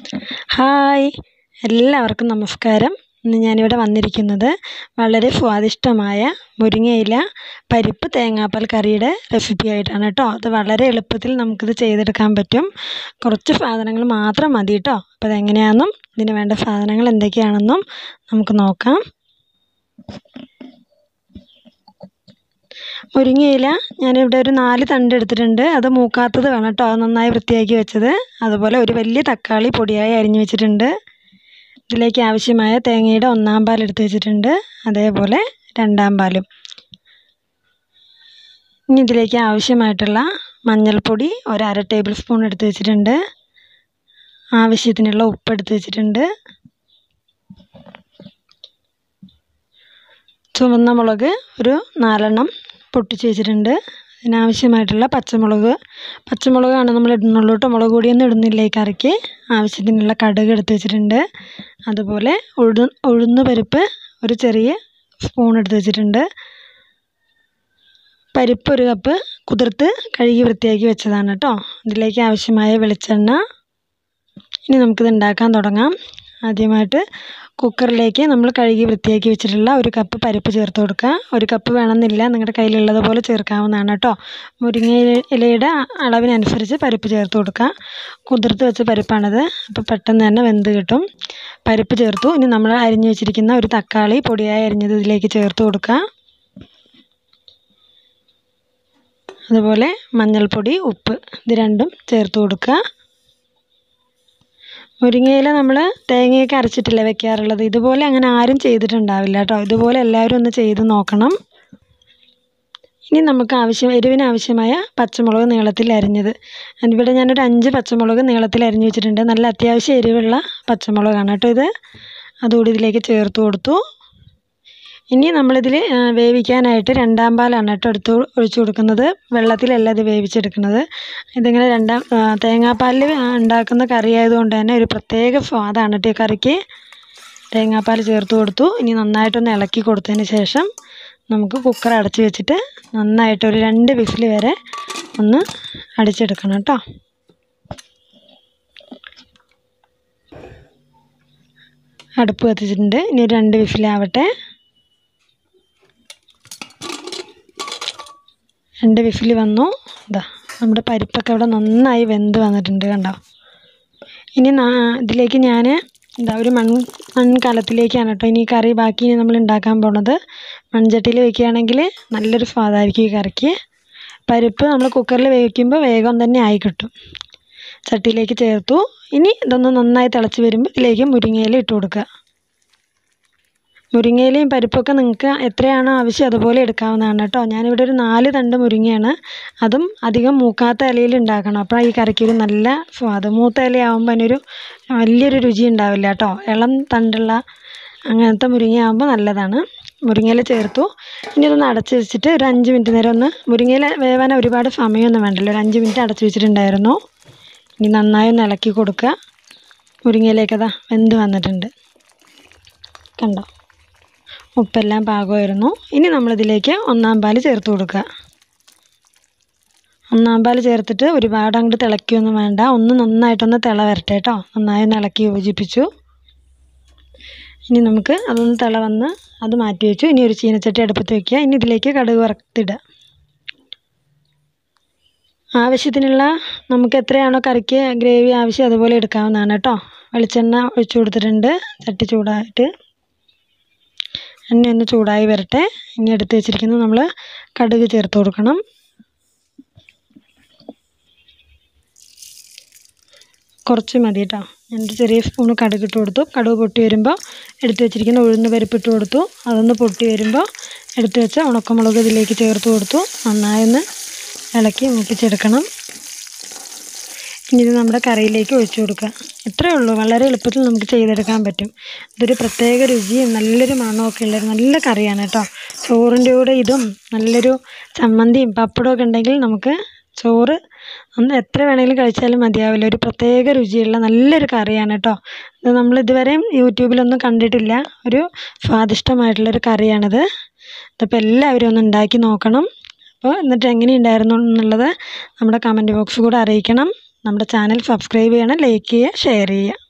hi എല്ലാവർക്കും നമസ്കാരം ഇന്ന് ഞാനിവിടെ വന്നിരിക്കുന്നത് വളരെ സ്വാദിഷ്ടമായ മുരിങ്ങയില പരിപ്പ് തേങ്ങാപ്പാൽ കറിയുടെ റെസിപ്പി ആയിട്ടാണ് കേട്ടോ അത് വളരെ എളുപ്പത്തിൽ നമുക്കിത് ചെയ്തെടുക്കാൻ പറ്റും കുറച്ച് സാധനങ്ങൾ മാത്രം മതി കേട്ടോ അപ്പോൾ അതെങ്ങനെയാണെന്നും ഇതിന് വേണ്ട സാധനങ്ങൾ എന്തൊക്കെയാണെന്നും നമുക്ക് നോക്കാം മുരിങ്ങയില ഞാനിവിടെ ഒരു നാല് തണ്ട് എടുത്തിട്ടുണ്ട് അത് മൂക്കാത്തത് വേണം കേട്ടോ അത് നന്നായി വൃത്തിയാക്കി വെച്ചത് അതുപോലെ ഒരു വലിയ തക്കാളി പൊടിയായി അരിഞ്ഞു വെച്ചിട്ടുണ്ട് ഇതിലേക്ക് ആവശ്യമായ തേങ്ങയുടെ ഒന്നാം പാൽ എടുത്ത് വെച്ചിട്ടുണ്ട് അതേപോലെ രണ്ടാം പാലും ഇനി ഇതിലേക്ക് ആവശ്യമായിട്ടുള്ള മഞ്ഞൾപ്പൊടി ഒരു അര ടേബിൾ സ്പൂൺ എടുത്ത് വെച്ചിട്ടുണ്ട് ആവശ്യത്തിനുള്ള ഉപ്പ് എടുത്ത് വെച്ചിട്ടുണ്ട് ചുവന്ന മുളക് ഒരു നാലെണ്ണം പൊട്ടിച്ച് വെച്ചിട്ടുണ്ട് ഇതിനാവശ്യമായിട്ടുള്ള പച്ചമുളക് പച്ചമുളകാണ് നമ്മൾ ഇടുന്നുള്ളൂ കേട്ടോ മുളക് പൊടിയൊന്നും ഇടുന്നില്ല ഈ കറിക്ക് ആവശ്യത്തിനുള്ള കടുക് എടുത്ത് വെച്ചിട്ടുണ്ട് അതുപോലെ ഉഴു ഉഴുന്ന് പരിപ്പ് ഒരു ചെറിയ സ്പൂൺ എടുത്ത് വെച്ചിട്ടുണ്ട് പരിപ്പ് ഒരു കപ്പ് കുതിർത്ത് കഴുകി വൃത്തിയാക്കി വെച്ചതാണ് കേട്ടോ ഇതിലേക്ക് ആവശ്യമായ വെളിച്ചെണ്ണ ഇനി നമുക്കിത് ഉണ്ടാക്കാൻ തുടങ്ങാം ആദ്യമായിട്ട് കുക്കറിലേക്ക് നമ്മൾ കഴുകി വൃത്തിയാക്കി വെച്ചിട്ടുള്ള ഒരു കപ്പ് പരിപ്പ് ചേർത്ത് കൊടുക്കുക ഒരു കപ്പ് വേണമെന്നില്ല നിങ്ങളുടെ കയ്യിലുള്ളത് പോലെ ചേർക്കാവുന്നതാണ് കേട്ടോ മുരിങ്ങ ഇലയുടെ അളവിനനുസരിച്ച് പരിപ്പ് ചേർത്ത് കൊടുക്കുക കുതിർത്ത് വെച്ച പരിപ്പാണിത് അപ്പോൾ പെട്ടെന്ന് തന്നെ വെന്ത് കിട്ടും പരിപ്പ് ചേർത്തു ഇനി നമ്മൾ അരിഞ്ഞു വെച്ചിരിക്കുന്ന ഒരു തക്കാളി പൊടിയായി അരിഞ്ഞത് ഇതിലേക്ക് ചേർത്ത് കൊടുക്കുക അതുപോലെ മഞ്ഞൾപ്പൊടി ഉപ്പ് ഇത് രണ്ടും ചേർത്ത് കൊടുക്കുക മുരിങ്ങയില നമ്മൾ തേങ്ങയൊക്കെ അരച്ചിട്ടല്ലേ വെക്കാറുള്ളത് ഇതുപോലെ അങ്ങനെ ആരും ചെയ്തിട്ടുണ്ടാവില്ല കേട്ടോ ഇതുപോലെ എല്ലാവരും ഒന്ന് ചെയ്ത് നോക്കണം ഇനി നമുക്ക് ആവശ്യം എരിവിന് ആവശ്യമായ പച്ചമുളക് നീളത്തിൽ അരിഞ്ഞത് ഇവിടെ ഞാനൊരു അഞ്ച് പച്ചമുളക് നീളത്തിൽ അരിഞ്ഞ് വെച്ചിട്ടുണ്ട് നല്ല അത്യാവശ്യം എരിവുള്ള പച്ചമുളകാണ് കേട്ടോ ഇത് അതുകൂടി ഇതിലേക്ക് ചേർത്ത് കൊടുത്തു ഇനി നമ്മളിതിൽ വേവിക്കാനായിട്ട് രണ്ടാം പാലാണ് കേട്ടോ എടുത്ത് ഒഴിച്ചു കൊടുക്കുന്നത് വെള്ളത്തിലല്ല ഇത് വേവിച്ചെടുക്കുന്നത് ഇതിങ്ങനെ രണ്ടാം തേങ്ങാപ്പാലിൽ ഉണ്ടാക്കുന്ന കറി ആയതുകൊണ്ട് തന്നെ ഒരു പ്രത്യേക സ്വാദാണ് കേട്ടോ ഈ കറിക്ക് തേങ്ങാപ്പാൽ ചേർത്ത് കൊടുത്തു ഇനി നന്നായിട്ടൊന്ന് ഇളക്കി കൊടുത്തതിന് ശേഷം നമുക്ക് കുക്കർ അടച്ച് വെച്ചിട്ട് നന്നായിട്ട് ഒരു രണ്ട് വിസിൽ വരെ ഒന്ന് അടിച്ചെടുക്കണം കേട്ടോ അടുപ്പ് കത്തിച്ചിട്ടുണ്ട് ഇനി ഒരു രണ്ട് വിസിലാവട്ടെ രണ്ട് വിസിൽ വന്നു ഇതാ നമ്മുടെ പരിപ്പൊക്കെ ഇവിടെ നന്നായി വെന്ത് വന്നിട്ടുണ്ട് കണ്ടോ ഇനി ഇതിലേക്ക് ഞാൻ എന്താ ഒരു മൺ മൺകലത്തിലേക്കാണ് കേട്ടോ ഇനി കറി ബാക്കി ഇനി നമ്മൾ ഉണ്ടാക്കാൻ പോണത് മൺചട്ടിയിൽ വെക്കുകയാണെങ്കിൽ നല്ലൊരു സ്വാദായിരിക്കും ഈ കറിക്ക് പരിപ്പ് നമ്മൾ കുക്കറിൽ വേവിക്കുമ്പോൾ വേഗം തന്നെ ആയി കിട്ടും ചട്ടിയിലേക്ക് ചേർത്തു ഇനി ഇതൊന്ന് നന്നായി തിളച്ച് വരുമ്പോൾ ഇതിലേക്ക് മുരിങ്ങയില ഇട്ട് കൊടുക്കുക മുരിങ്ങയിലയും പരിപ്പൊക്കെ നിങ്ങൾക്ക് എത്രയാണോ ആവശ്യം അതുപോലെ എടുക്കാവുന്നതാണ് കേട്ടോ ഞാനിവിടെ ഒരു നാല് തണ്ട് മുരിങ്ങയാണ് അതും അധികം മൂക്കാത്ത ഇലയിൽ ഉണ്ടാക്കണം അപ്പോൾ ഈ കറിക്ക് ഒരു നല്ല സ്വാദ് മൂത്ത ഇലയാകുമ്പോൾ അതിനൊരു വലിയൊരു രുചി ഉണ്ടാവില്ല കേട്ടോ ഇളം തണ്ടുള്ള അങ്ങനത്തെ മുരിങ്ങയാകുമ്പോൾ നല്ലതാണ് മുരിങ്ങയില ചേർത്തു ഇനി ഇതൊന്ന് അടച്ച് വെച്ചിട്ട് ഒരു അഞ്ച് മിനിറ്റ് നേരം ഒന്ന് മുരിങ്ങയില വേവാൻ ഒരുപാട് സമയമൊന്നും വേണ്ടല്ലോ ഒരു അഞ്ച് മിനിറ്റ് അടച്ച് വെച്ചിട്ടുണ്ടായിരുന്നു ഇനി നന്നായി ഒന്ന് ഇളക്കി കൊടുക്കുക മുരിങ്ങയിലേക്കതാ വെന്ത് വന്നിട്ടുണ്ട് കണ്ടോ ഉപ്പെല്ലാം പാകമായിരുന്നു ഇനി നമ്മളിതിലേക്ക് ഒന്നാം പാൽ ചേർത്ത് കൊടുക്കുക ഒന്നാം പാൽ ചേർത്തിട്ട് ഒരുപാട് അങ്ങോട്ട് തിളയ്ക്കൊന്നും വേണ്ട ഒന്ന് നന്നായിട്ടൊന്ന് തിള വരട്ടെ കേട്ടോ നന്നായി ഒന്ന് ഇളക്കി യോജിപ്പിച്ചു ഇനി നമുക്ക് അതൊന്ന് തിള വന്ന് അത് മാറ്റി വെച്ചു ഇനി ഒരു ചീനച്ചട്ടി അടുപ്പത്ത് വെക്കുക ഇനി ഇതിലേക്ക് കടുക് വറുത്തിടുക ആവശ്യത്തിനുള്ള നമുക്ക് എത്രയാണോ കറിക്ക് ഗ്രേവി ആവശ്യം അതുപോലെ എടുക്കാവുന്നതാണ് കേട്ടോ വെളിച്ചെണ്ണ ഒഴിച്ചു കൊടുത്തിട്ടുണ്ട് ചട്ടി ചൂടായിട്ട് എണ്ണ ഒന്ന് ചൂടായി വരട്ടെ ഇനി എടുത്ത് വെച്ചിരിക്കുന്നത് നമ്മൾ കടുക് ചേർത്ത് കൊടുക്കണം കുറച്ച് മതി കേട്ടോ ഞാനൊരു ചെറിയ സ്പൂണ് കടുക് ഇട്ട് കൊടുത്തു കടുക് പൊട്ടി വരുമ്പോൾ എടുത്ത് വെച്ചിരിക്കുന്ന ഉഴുന്ന് പരിപ്പ് ഇട്ട് കൊടുത്തു അതൊന്ന് പൊട്ടി വരുമ്പോൾ എടുത്ത് വെച്ച ഉണക്കമുളക് ഇതിലേക്ക് ചേർത്ത് കൊടുത്തു നന്നായി ഒന്ന് ഇളക്കി മൂപ്പിച്ചെടുക്കണം ഇനി ഇത് നമ്മുടെ കറിയിലേക്ക് ഒഴിച്ചു കൊടുക്കുക ഇത്രയേ ഉള്ളൂ വളരെ എളുപ്പത്തിൽ നമുക്ക് ചെയ്തെടുക്കാൻ പറ്റും ഇതൊരു പ്രത്യേക രുചിയും നല്ലൊരു മണമൊക്കെ ഉള്ളൊരു നല്ല കറിയാണ് കേട്ടോ ചോറിൻ്റെ കൂടെ ഇതും നല്ലൊരു ചമ്മന്തിയും പപ്പടമൊക്കെ ഉണ്ടെങ്കിൽ നമുക്ക് ചോറ് ഒന്ന് എത്ര വേണമെങ്കിലും കഴിച്ചാലും മതിയാവില്ല ഒരു പ്രത്യേക രുചിയുള്ള നല്ലൊരു കറിയാണ് കേട്ടോ ഇത് നമ്മൾ ഇതുവരെയും യൂട്യൂബിലൊന്നും കണ്ടിട്ടില്ല ഒരു സ്വാദിഷ്ടമായിട്ടുള്ളൊരു കറിയാണിത് ഇതിപ്പോൾ എല്ലാവരും ഒന്ന് ഉണ്ടാക്കി നോക്കണം അപ്പോൾ എന്നിട്ട് എങ്ങനെയുണ്ടായിരുന്നു എന്നുള്ളത് നമ്മുടെ കമൻറ്റ് ബോക്സ് കൂടെ അറിയിക്കണം നമ്മുടെ ചാനൽ സബ്സ്ക്രൈബ് ചെയ്യണം ലൈക്ക് ചെയ്യുക ഷെയർ ചെയ്യുക